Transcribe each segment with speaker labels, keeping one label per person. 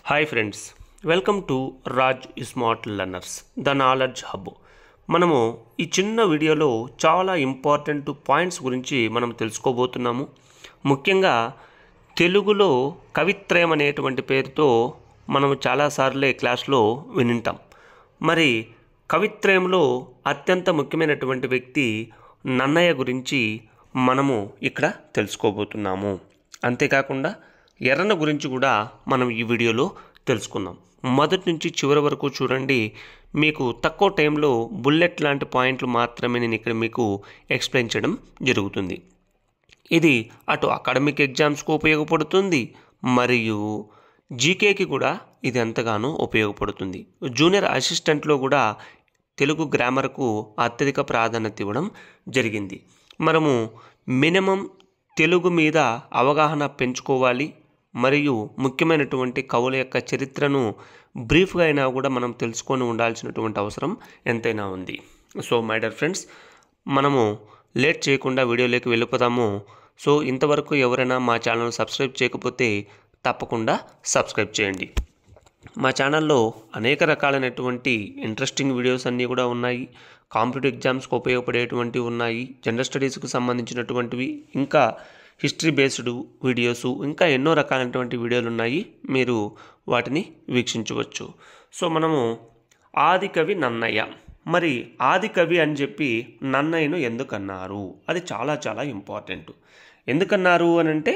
Speaker 1: hi friends welcome to Raj smart learners the knowledge hub మనము ఈ చిన్న వీడియోలో చాలా ఇంపార్టెంట్ పాయింట్స్ గురించి మనం తెలుసుకోబోతున్నాము ముఖ్యంగా తెలుగులో కవిత్రయం అనేటువంటి పేరుతో మనము చాలాసార్లే క్లాస్లో వినింటాం మరి కవిత్రయంలో అత్యంత ముఖ్యమైనటువంటి వ్యక్తి నన్నయ్య గురించి మనము ఇక్కడ తెలుసుకోబోతున్నాము అంతేకాకుండా ఎర్రన గురించి కూడా మనం ఈ వీడియోలో తెలుసుకుందాం మొదటి నుంచి చివరి వరకు చూడండి మీకు తక్కువ టైంలో బుల్లెట్ లాంటి పాయింట్లు మాత్రమే నేను ఇక్కడ మీకు ఎక్స్ప్లెయిన్ చేయడం జరుగుతుంది ఇది అటు అకాడమిక్ ఎగ్జామ్స్కు ఉపయోగపడుతుంది మరియు జీకేకి కూడా ఇది ఎంతగానో ఉపయోగపడుతుంది జూనియర్ అసిస్టెంట్లో కూడా తెలుగు గ్రామర్కు అత్యధిక ప్రాధాన్యత ఇవ్వడం జరిగింది మనము మినిమం తెలుగు మీద అవగాహన పెంచుకోవాలి మరియు ముఖ్యమైనటువంటి కవుల యొక్క చరిత్రను బ్రీఫ్గా అయినా కూడా మనం తెలుసుకొని ఉండాల్సినటువంటి అవసరం ఎంతైనా ఉంది సో మై డియర్ ఫ్రెండ్స్ మనము లేట్ చేయకుండా వీడియోలోకి వెళ్ళిపోదాము సో ఇంతవరకు ఎవరైనా మా ఛానల్ సబ్స్క్రైబ్ చేయకపోతే తప్పకుండా సబ్స్క్రైబ్ చేయండి మా ఛానల్లో అనేక రకాలైనటువంటి ఇంట్రెస్టింగ్ వీడియోస్ అన్నీ కూడా ఉన్నాయి కాంపిటేటివ్ ఎగ్జామ్స్కి ఉపయోగపడేటువంటివి ఉన్నాయి జనరల్ స్టడీస్కి సంబంధించినటువంటివి ఇంకా హిస్టరీ బేస్డ్ వీడియోస్ ఇంకా ఎన్నో రకాలైనటువంటి వీడియోలు ఉన్నాయి మీరు వాటిని వీక్షించవచ్చు సో మనము ఆది కవి నన్నయ్య మరి ఆది కవి అని చెప్పి నన్నయ్యను ఎందుకన్నారు అది చాలా చాలా ఇంపార్టెంట్ ఎందుకన్నారు అని అంటే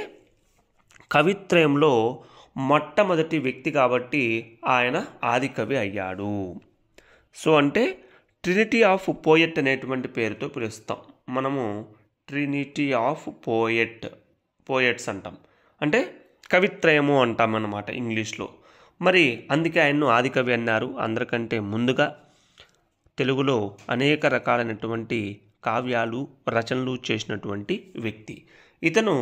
Speaker 1: కవిత్రయంలో మొట్టమొదటి వ్యక్తి కాబట్టి ఆయన ఆది కవి అయ్యాడు సో అంటే ట్రినిటీ ఆఫ్ పోయెట్ అనేటువంటి పేరుతో పిలుస్తాం మనము ట్రినిటీ ఆఫ్ పోయెట్ పోయెట్స్ అంటాం అంటే కవిత్రయము అంటాం అన్నమాట ఇంగ్లీష్లో మరి అందుకే ఆయన్ను ఆదికవి అన్నారు అందరికంటే ముందుగా తెలుగులో అనేక రకాలైనటువంటి కావ్యాలు రచనలు చేసినటువంటి వ్యక్తి ఇతను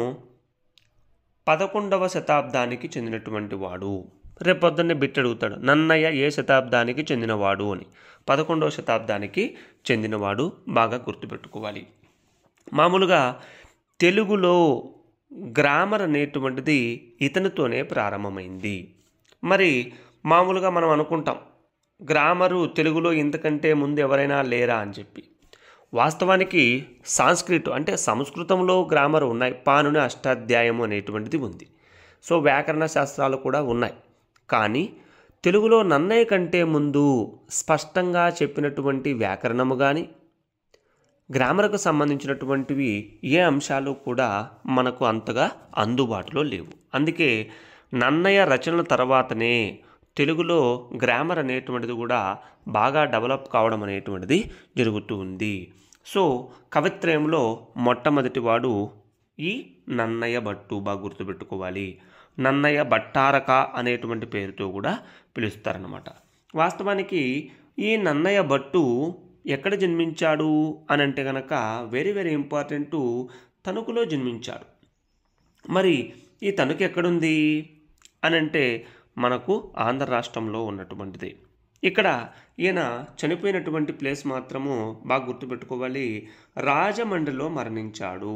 Speaker 1: పదకొండవ శతాబ్దానికి చెందినటువంటి వాడు రేపొద్దున్నే బిట్ అడుగుతాడు నన్నయ్య ఏ శతాబ్దానికి చెందినవాడు అని పదకొండవ శతాబ్దానికి చెందినవాడు బాగా గుర్తుపెట్టుకోవాలి మామూలుగా తెలుగులో గ్రామర్ అనేటువంటిది ఇతనితోనే ప్రారంభమైంది మరి మామూలుగా మనం అనుకుంటాం గ్రామరు తెలుగులో ఇంతకంటే ముందు ఎవరైనా లేరా అని చెప్పి వాస్తవానికి సాంస్క్రిట్ అంటే సంస్కృతంలో గ్రామర్ ఉన్నాయి పానుని అష్టాధ్యాయము అనేటువంటిది ఉంది సో వ్యాకరణ శాస్త్రాలు కూడా ఉన్నాయి కానీ తెలుగులో నన్నయ్య కంటే ముందు స్పష్టంగా చెప్పినటువంటి వ్యాకరణము కానీ గ్రామర్కు సంబంధించినటువంటివి ఏ అంశాలు కూడా మనకు అంతగా అందుబాటులో లేవు అందుకే నన్నయ్య రచనల తర్వాతనే తెలుగులో గ్రామర్ అనేటువంటిది కూడా బాగా డెవలప్ కావడం అనేటువంటిది జరుగుతూ ఉంది సో కవిత్రయంలో మొట్టమొదటి వాడు ఈ నన్నయ్య భట్టు బాగా గుర్తుపెట్టుకోవాలి నన్నయ్య భట్టారక అనేటువంటి పేరుతో కూడా పిలుస్తారనమాట వాస్తవానికి ఈ నన్నయ్య భట్టు ఎక్కడ జన్మించాడు అని అంటే కనుక వెరీ వెరీ ఇంపార్టెంట్ తణుకులో జన్మించాడు మరి ఈ తణుకు ఎక్కడుంది అని అంటే మనకు ఆంధ్ర రాష్ట్రంలో ఉన్నటువంటిది ఇక్కడ ఈయన చనిపోయినటువంటి ప్లేస్ మాత్రము బాగా గుర్తుపెట్టుకోవాలి రాజమండ్రిలో మరణించాడు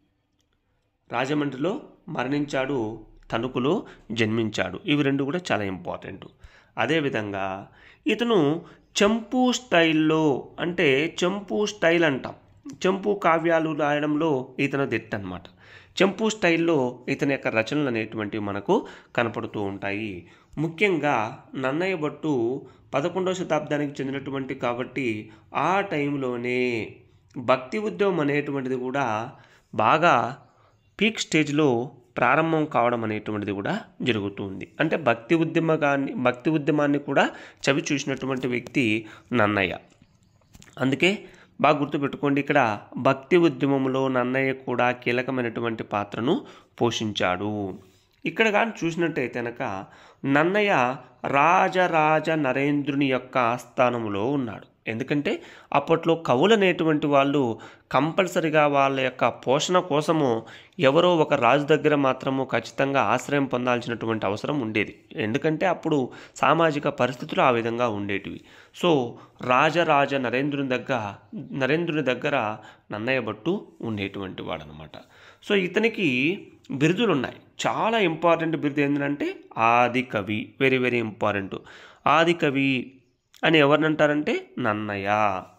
Speaker 1: రాజమండ్రిలో మరణించాడు తణుకులో జన్మించాడు ఇవి రెండు కూడా చాలా ఇంపార్టెంట్ అదేవిధంగా ఇతను చెంపు స్టైల్లో అంటే చెంపు స్టైల్ అంటాం చెంపు కావ్యాలు రాయడంలో ఇతను దిట్ట అనమాట చెంపు స్టైల్లో ఇతని యొక్క రచనలు అనేటువంటివి మనకు కనపడుతూ ఉంటాయి ముఖ్యంగా నన్నయ్య భట్టు పదకొండవ శతాబ్దానికి చెందినటువంటి కాబట్టి ఆ టైంలోనే భక్తి ఉద్యమం అనేటువంటిది కూడా బాగా పీక్ స్టేజ్లో ప్రారంభం కావడం అనేటువంటిది కూడా జరుగుతుంది అంటే భక్తి ఉద్యమగాన్ని భక్తి ఉద్యమాన్ని కూడా చవి చూసినటువంటి వ్యక్తి నన్నయ్య అందుకే బాగా గుర్తుపెట్టుకోండి ఇక్కడ భక్తి ఉద్యమంలో నన్నయ్య కూడా కీలకమైనటువంటి పాత్రను పోషించాడు ఇక్కడ కానీ చూసినట్టయితే కనుక నన్నయ్య రాజరాజ నరేంద్రుని యొక్క ఆస్థానంలో ఉన్నాడు ఎందుకంటే అప్పట్లో కవులు అనేటువంటి వాళ్ళు కంపల్సరిగా వాళ్ళ యొక్క పోషణ కోసము ఎవరో ఒక రాజు దగ్గర మాత్రము ఖచ్చితంగా ఆశ్రయం పొందాల్సినటువంటి అవసరం ఉండేది ఎందుకంటే అప్పుడు సామాజిక పరిస్థితులు ఆ విధంగా ఉండేటివి సో రాజరాజ నరేంద్రుని దగ్గర నరేంద్రుని దగ్గర నన్నయ్య భట్టు ఉండేటువంటి వాడనమాట సో ఇతనికి బిరుదులు ఉన్నాయి చాలా ఇంపార్టెంట్ బిరుదు ఏంటంటే ఆది కవి వెరీ వెరీ ఇంపార్టెంట్ ఆది కవి అని ఎవరిని అంటారంటే నన్నయ్య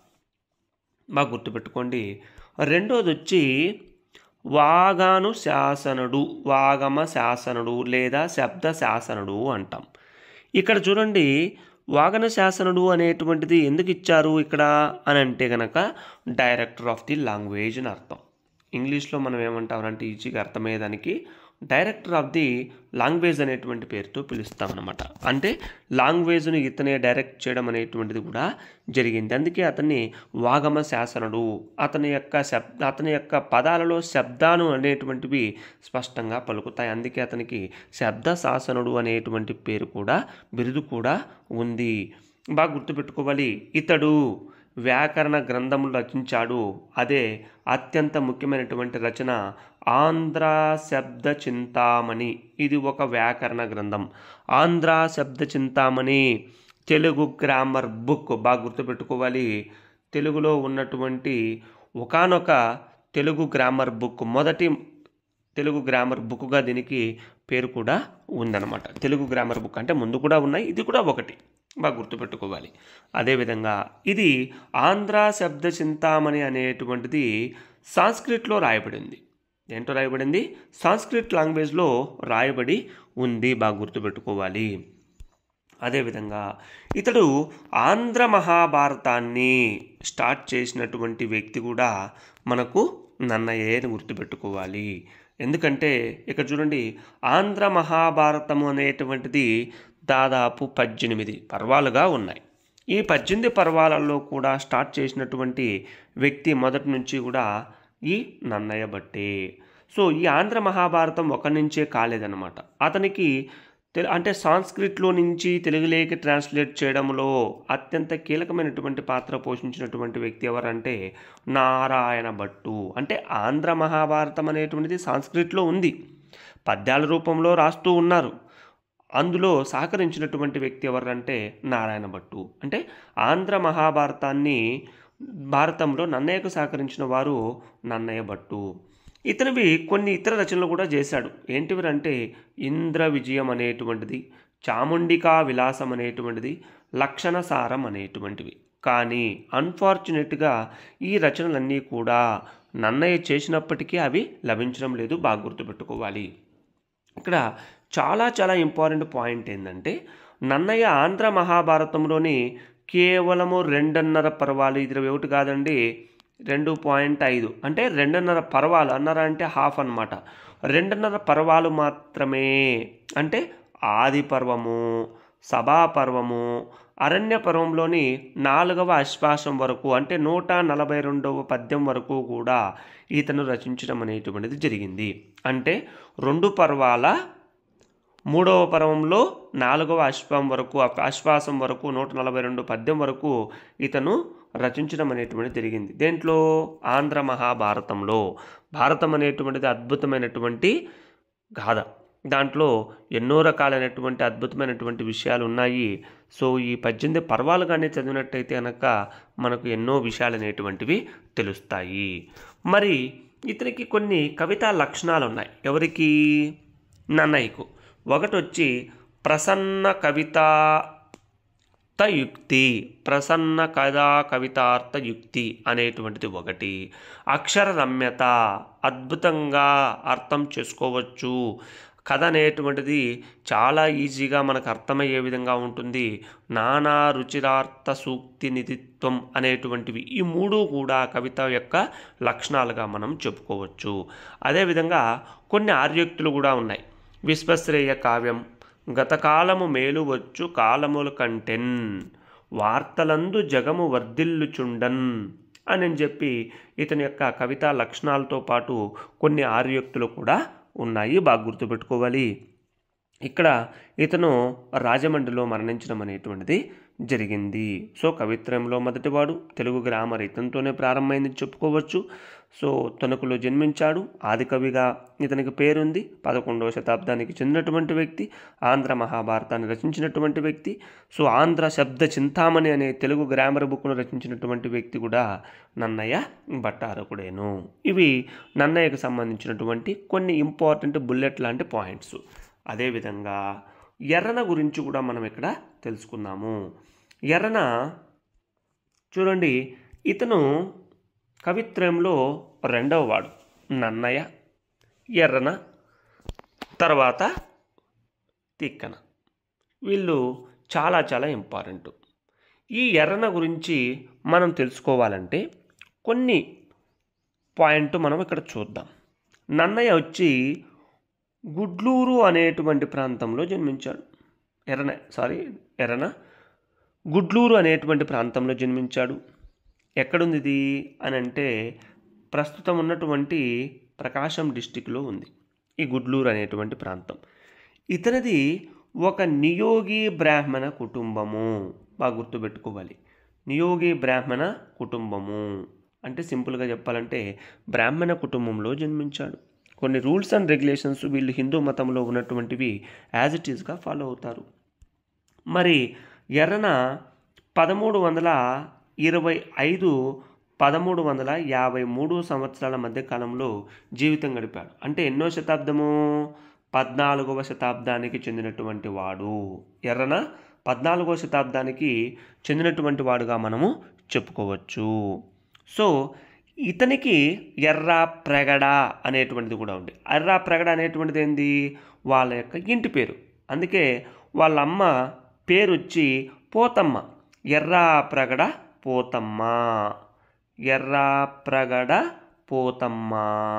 Speaker 1: బాగా గుర్తుపెట్టుకోండి రెండోది వచ్చి వాగాను శాసనుడు వాగమ శాసనుడు లేదా శబ్ద శాసనుడు అంటాం ఇక్కడ చూడండి వాగన శాసనుడు అనేటువంటిది ఎందుకు ఇచ్చారు ఇక్కడ అని అంటే కనుక డైరెక్టర్ ఆఫ్ ది లాంగ్వేజ్ అని అర్థం ఇంగ్లీష్లో మనం ఏమంటామంటే ఈజీగా అర్థమయ్యేదానికి డైరెక్టర్ ఆఫ్ ది లాంగ్వేజ్ అనేటువంటి పేరుతో పిలుస్తామన్నమాట అంటే లాంగ్వేజ్ను ఇతనే డైరెక్ట్ చేయడం అనేటువంటిది కూడా జరిగింది అందుకే అతన్ని వాగమ శాసనుడు అతని యొక్క శబ్ అతని యొక్క పదాలలో శబ్దాలు అనేటువంటివి స్పష్టంగా పలుకుతాయి అందుకే అతనికి శబ్ద శాసనుడు అనేటువంటి పేరు కూడా బిరుదు కూడా ఉంది బాగా గుర్తుపెట్టుకోవాలి ఇతడు వ్యాకరణ గ్రంథములు రచించాడు అదే అత్యంత ముఖ్యమైనటువంటి రచన ఆంధ్ర శబ్ద చింతామణి ఇది ఒక వ్యాకరణ గ్రంథం ఆంధ్ర శబ్ద చింతామణి తెలుగు గ్రామర్ బుక్ బాగా గుర్తుపెట్టుకోవాలి తెలుగులో ఉన్నటువంటి ఒకానొక తెలుగు గ్రామర్ బుక్ మొదటి తెలుగు గ్రామర్ బుక్గా దీనికి పేరు కూడా ఉందన్నమాట తెలుగు గ్రామర్ బుక్ అంటే ముందు కూడా ఉన్నాయి ఇది కూడా ఒకటి బాగా గుర్తుపెట్టుకోవాలి అదేవిధంగా ఇది ఆంధ్ర శబ్ద చింతామణి అనేటువంటిది సాంస్క్రిట్లో రాయబడింది ఏంటో రాయబడింది సాంస్క్రిట్ లాంగ్వేజ్లో రాయబడి ఉంది బాగా గుర్తుపెట్టుకోవాలి అదేవిధంగా ఇతడు ఆంధ్ర మహాభారతాన్ని స్టార్ట్ చేసినటువంటి వ్యక్తి కూడా మనకు నన్నయ్యే అని గుర్తుపెట్టుకోవాలి ఎందుకంటే ఇక్కడ చూడండి ఆంధ్ర మహాభారతము అనేటువంటిది దాదాపు పద్దెనిమిది పర్వాలుగా ఉన్నాయి ఈ పద్దెనిమిది పర్వాలలో కూడా స్టార్ట్ చేసినటువంటి వ్యక్తి మొదటి నుంచి కూడా ఈ నన్నయ్య బట్టే సో ఈ ఆంధ్ర మహాభారతం ఒక నుంచే కాలేదన్నమాట అతనికి తె అంటే సాంస్క్రిట్లో నుంచి తెలుగులోకి ట్రాన్స్లేట్ చేయడంలో అత్యంత కీలకమైనటువంటి పాత్ర పోషించినటువంటి వ్యక్తి ఎవరంటే నారాయణ భట్టు అంటే ఆంధ్ర మహాభారతం అనేటువంటిది సాంస్క్రిట్లో ఉంది పద్యాల రూపంలో రాస్తూ ఉన్నారు అందులో సహకరించినటువంటి వ్యక్తి ఎవరంటే నారాయణ భట్టు అంటే ఆంధ్ర మహాభారతాన్ని భారతంలో నన్నయ్యకు సహకరించిన వారు నన్నయ్య భట్టు ఇతనివి కొన్ని ఇతర రచనలు కూడా చేశాడు ఏంటివి ఇంద్ర విజయం అనేటువంటిది చాముండికా విలాసం అనేటువంటిది లక్షణసారం అనేటువంటివి కానీ అన్ఫార్చునేట్గా ఈ రచనలన్నీ కూడా నన్నయ్య చేసినప్పటికీ అవి లభించడం లేదు బాగా గుర్తుపెట్టుకోవాలి ఇక్కడ చాలా చాలా ఇంపార్టెంట్ పాయింట్ ఏంటంటే నన్నయ్య ఆంధ్ర మహాభారతంలోని కేవలము రెండున్నర పర్వాలు ఇది ఒకటి కాదండి రెండు పాయింట్ ఐదు అంటే రెండున్నర పర్వాలు అన్నర అంటే హాఫ్ అన్నమాట రెండున్నర పర్వాలు మాత్రమే అంటే ఆది పర్వము సభా పర్వము అరణ్య పర్వంలోని నాలుగవ అశ్వాసం వరకు అంటే నూట నలభై రెండవ పద్యం వరకు కూడా ఈతను రచించడం అనేటువంటిది జరిగింది అంటే రెండు పర్వాల మూడవ పర్వంలో నాలుగవ అశ్వం వరకు అశ్వాసం వరకు నూట నలభై రెండు పద్యం వరకు ఇతను రచించడం అనేటువంటిది జరిగింది దేంట్లో ఆంధ్ర మహాభారతంలో భారతం అనేటువంటిది అద్భుతమైనటువంటి గాథ దాంట్లో ఎన్నో రకాలైనటువంటి అద్భుతమైనటువంటి విషయాలు ఉన్నాయి సో ఈ పద్దెనిమిది పర్వాలు కానీ చదివినట్టయితే కనుక మనకు ఎన్నో విషయాలు అనేటువంటివి తెలుస్తాయి మరి ఇతనికి కొన్ని కవితా లక్షణాలు ఉన్నాయి ఎవరికి నన్నయ్యకు ఒకటి వచ్చి ప్రసన్న కవితార్థ యుక్తి ప్రసన్న కథా కవితార్థ యుక్తి అనేటువంటిది ఒకటి అక్షర రమ్యత అద్భుతంగా అర్థం చేసుకోవచ్చు కథ అనేటువంటిది చాలా ఈజీగా మనకు అర్థమయ్యే విధంగా ఉంటుంది నానా రుచిరార్థ సూక్తి నిధిత్వం అనేటువంటివి ఈ మూడు కూడా కవిత యొక్క లక్షణాలుగా మనం చెప్పుకోవచ్చు అదేవిధంగా కొన్ని ఆర్యోక్తులు కూడా ఉన్నాయి విశ్వశ్రేయ కావ్యం గతకాలము మేలు వచ్చు కాలముల కంటెన్ వార్తలందు జగము వర్ధిల్లుచుండన్ అని చెప్పి ఇతని యొక్క కవితా లక్షణాలతో పాటు కొన్ని ఆర్యోక్తులు కూడా ఉన్నాయి బాగా గుర్తుపెట్టుకోవాలి ఇక్కడ ఇతను రాజమండ్రిలో మరణించడం అనేటువంటిది జరిగింది సో కవిత్రయంలో మొదటివాడు తెలుగు గ్రామర్ ఇతనితోనే ప్రారంభమైంది చెప్పుకోవచ్చు సో తణుకులో జన్మించాడు ఆది కవిగా ఇతనికి పేరుంది పదకొండవ శతాబ్దానికి చెందినటువంటి వ్యక్తి ఆంధ్ర మహాభారతాన్ని రచించినటువంటి వ్యక్తి సో ఆంధ్ర శబ్ద చింతామణి అనే తెలుగు గ్రామర్ బుక్ను రచించినటువంటి వ్యక్తి కూడా నన్నయ్య భట్టారకుడేను ఇవి నన్నయ్యకు సంబంధించినటువంటి కొన్ని ఇంపార్టెంట్ బుల్లెట్ లాంటి పాయింట్స్ అదేవిధంగా ఎర్రన గురించి కూడా మనం ఇక్కడ తెలుసుకుందాము ఎర్రన చూడండి ఇతను కవిత్రయంలో రెండవ వాడు నన్నయ్య ఎర్రన తర్వాత తిక్కన వీళ్ళు చాలా చాలా ఇంపార్టెంట్ ఈ ఎర్రన గురించి మనం తెలుసుకోవాలంటే కొన్ని పాయింట్ మనం ఇక్కడ చూద్దాం నన్నయ్య వచ్చి గుడ్లూరు అనేటువంటి ప్రాంతంలో జన్మించాడు ఎర్రన సారీ ఎర్రన గుడ్లూరు అనేటువంటి ప్రాంతంలో జన్మించాడు ఎక్కడుంది ఇది అని అంటే ప్రస్తుతం ఉన్నటువంటి ప్రకాశం డిస్టిక్లో ఉంది ఈ గుడ్లూరు అనేటువంటి ప్రాంతం ఇతనిది ఒక నియోగి బ్రాహ్మణ కుటుంబము బాగా గుర్తుపెట్టుకోవాలి నియోగి బ్రాహ్మణ కుటుంబము అంటే సింపుల్గా చెప్పాలంటే బ్రాహ్మణ కుటుంబంలో జన్మించాడు కొన్ని రూల్స్ అండ్ రెగ్యులేషన్స్ వీళ్ళు హిందూ మతంలో ఉన్నటువంటివి యాజ్ ఇట్ ఈస్గా ఫాలో అవుతారు మరి ఎర్రన పదమూడు వందల ఇరవై ఐదు పదమూడు వందల యాభై మూడు సంవత్సరాల మధ్య కాలంలో జీవితం గడిపాడు అంటే ఎన్నో శతాబ్దము పద్నాలుగవ శతాబ్దానికి చెందినటువంటి వాడు ఎర్రన పద్నాలుగవ శతాబ్దానికి చెందినటువంటి వాడుగా మనము చెప్పుకోవచ్చు సో ఇతనికి ఎర్ర ప్రగడ అనేటువంటిది కూడా ఉంది ఎర్ర ప్రగడ అనేటువంటిది ఏంది వాళ్ళ యొక్క ఇంటి పేరు అందుకే వాళ్ళ అమ్మ పేరు వచ్చి పోతమ్మ ఎర్ర ప్రగడ పోతమ్మ ఎర్ర ప్రగడ పోతమ్మ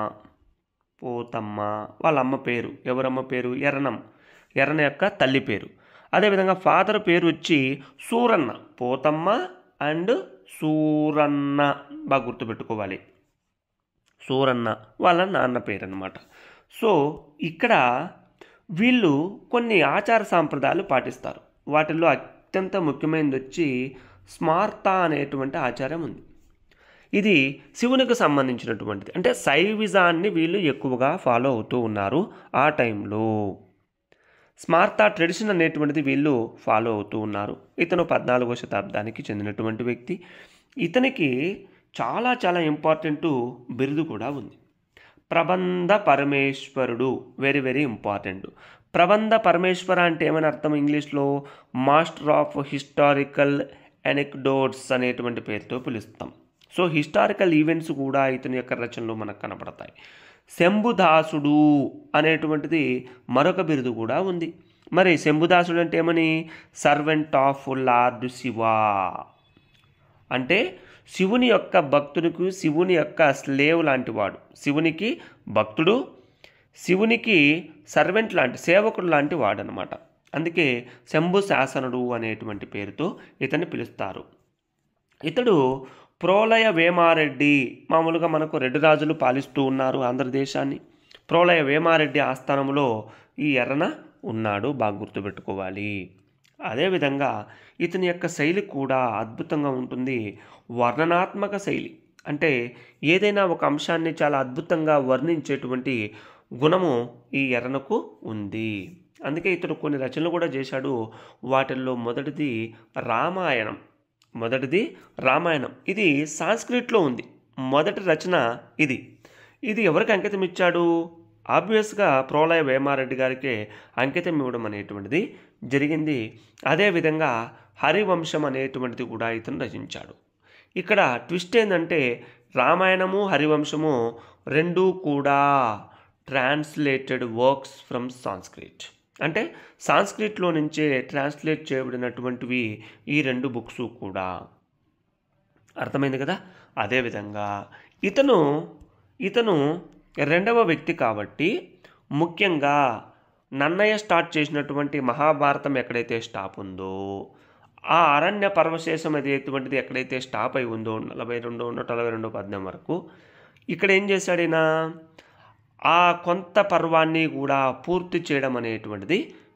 Speaker 1: పోతమ్మ వాళ్ళ అమ్మ పేరు ఎవరమ్మ పేరు ఎర్రనం ఎర్రన యొక్క తల్లి పేరు అదేవిధంగా ఫాదర్ పేరు వచ్చి సూరన్న పోతమ్మ అండ్ సూరన్న బాగా గుర్తుపెట్టుకోవాలి సూరన్న వాళ్ళ నాన్న పేరు అనమాట సో ఇక్కడ వీళ్ళు కొన్ని ఆచార సాంప్రదాయాలు పాటిస్తారు వాటిల్లో అత్యంత ముఖ్యమైనది వచ్చి స్మార్త అనేటువంటి ఆచారం ఉంది ఇది శివునికి సంబంధించినటువంటిది అంటే శైవిజాన్ని వీళ్ళు ఎక్కువగా ఫాలో అవుతూ ఉన్నారు ఆ టైంలో స్మార్త ట్రెడిషన్ అనేటువంటిది వీళ్ళు ఫాలో అవుతూ ఉన్నారు ఇతను పద్నాలుగో శతాబ్దానికి చెందినటువంటి వ్యక్తి ఇతనికి చాలా చాలా ఇంపార్టెంట్ బిరుదు కూడా ఉంది ప్రబంధ పరమేశ్వరుడు వెరీ వెరీ ఇంపార్టెంట్ ప్రబంధ పరమేశ్వర అంటే ఏమని అర్థం ఇంగ్లీష్లో మాస్టర్ ఆఫ్ హిస్టారికల్ ఎనెక్డోట్స్ అనేటువంటి పేరుతో పిలుస్తాం సో హిస్టారికల్ ఈవెంట్స్ కూడా ఇతని యొక్క రచనలో మనకు కనపడతాయి శంభుదాసుడు అనేటువంటిది మరొక బిరుదు కూడా ఉంది మరి శంభుదాసుడు అంటే ఏమని సర్వెంట్ ఆఫ్ లార్డ్ శివ అంటే శివుని యొక్క భక్తునికి శివుని యొక్క స్లేవ్ లాంటి వాడు శివునికి భక్తుడు శివునికి సర్వెంట్ లాంటి సేవకుడు లాంటి వాడు అనమాట అందుకే శంభు శాసనుడు అనేటువంటి పేరుతో ఇతన్ని పిలుస్తారు ఇతడు ప్రోలయ వేమారెడ్డి మామూలుగా మనకు రెడ్డి రాజులు పాలిస్తూ ఉన్నారు ఆంధ్రదేశాన్ని ప్రోలయ వేమారెడ్డి ఆస్థానంలో ఈ ఎర్రన ఉన్నాడు బాగా గుర్తుపెట్టుకోవాలి అదేవిధంగా ఇతని యొక్క శైలి కూడా అద్భుతంగా ఉంటుంది వర్ణనాత్మక శైలి అంటే ఏదైనా ఒక అంశాన్ని చాలా అద్భుతంగా వర్ణించేటువంటి గుణము ఈ ఎర్రనకు ఉంది అందుకే ఇతడు కొన్ని రచనలు కూడా చేశాడు వాటిల్లో మొదటిది రామాయణం మొదటిది రామాయణం ఇది సాంస్క్రిట్లో ఉంది మొదటి రచన ఇది ఇది ఎవరికి అంకితం ఇచ్చాడు ఆబ్వియస్గా ప్రోలయ వేమారెడ్డి గారికే అంకితం ఇవ్వడం అనేటువంటిది జరిగింది అదేవిధంగా హరివంశం అనేటువంటిది కూడా ఇతను రచించాడు ఇక్కడ ట్విస్ట్ ఏంటంటే రామాయణము హరివంశము రెండూ కూడా ట్రాన్స్లేటెడ్ వర్క్స్ ఫ్రమ్ సాంస్క్రిట్ అంటే సాంస్క్రిట్లో నుంచే ట్రాన్స్లేట్ చేయబడినటువంటివి ఈ రెండు బుక్స్ కూడా అర్థమైంది కదా అదేవిధంగా ఇతను ఇతను రెండవ వ్యక్తి కాబట్టి ముఖ్యంగా నన్నయ్య స్టార్ట్ చేసినటువంటి మహాభారతం ఎక్కడైతే స్టాప్ ఉందో ఆ అరణ్య పర్వశేషం అనేటువంటిది ఎక్కడైతే స్టాప్ అయి ఉందో నలభై రెండు నూట నలభై రెండు పద్యం వరకు ఇక్కడ ఏం చేశాడైనా ఆ కొంత పర్వాన్ని కూడా పూర్తి చేయడం అనేటువంటిది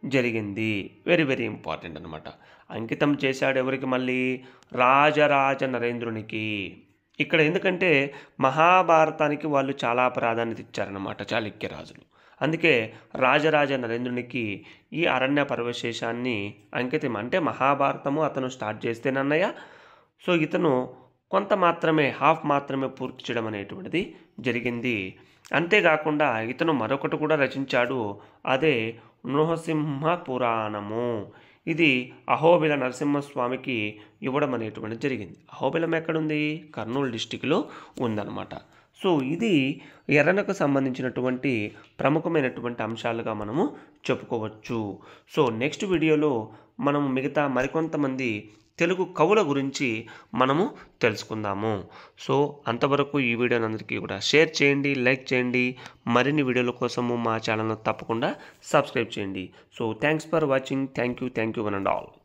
Speaker 1: జరిగింది వెరీ వెరీ ఇంపార్టెంట్ అనమాట అంకితం చేశాడు ఎవరికి మళ్ళీ రాజరాజ నరేంద్రునికి ఇక్కడ ఎందుకంటే మహాభారతానికి వాళ్ళు చాలా ప్రాధాన్యత ఇచ్చారనమాట చాళుక్య రాజులు అందుకే రాజరాజ నరేంద్రునికి ఈ అరణ్య పరవశేషాన్ని అంకితం అంటే మహాభారతము అతను స్టార్ట్ చేస్తేనన్నయ్య సో ఇతను కొంత మాత్రమే హాఫ్ మాత్రమే పూర్తి చేయడం అనేటువంటిది జరిగింది అంతేకాకుండా ఇతను మరొకటి కూడా రచించాడు అదే నృహసింహ పురాణము ఇది అహోబిల నరసింహస్వామికి ఇవ్వడం అనేటువంటిది జరిగింది అహోబిలం ఎక్కడుంది కర్నూలు డిస్టిక్లో ఉందన్నమాట సో ఇది ఎర్రనకు సంబంధించినటువంటి ప్రముఖమైనటువంటి అంశాలుగా మనము చెప్పుకోవచ్చు సో నెక్స్ట్ వీడియోలో మనము మిగతా మరికొంతమంది తెలుగు కవుల గురించి మనము తెలుసుకుందాము సో అంతవరకు ఈ వీడియోని అందరికీ కూడా షేర్ చేయండి లైక్ చేయండి మరిన్ని వీడియోల కోసము మా ఛానల్ను తప్పకుండా సబ్స్క్రైబ్ చేయండి so thanks for watching thank you thank you one and all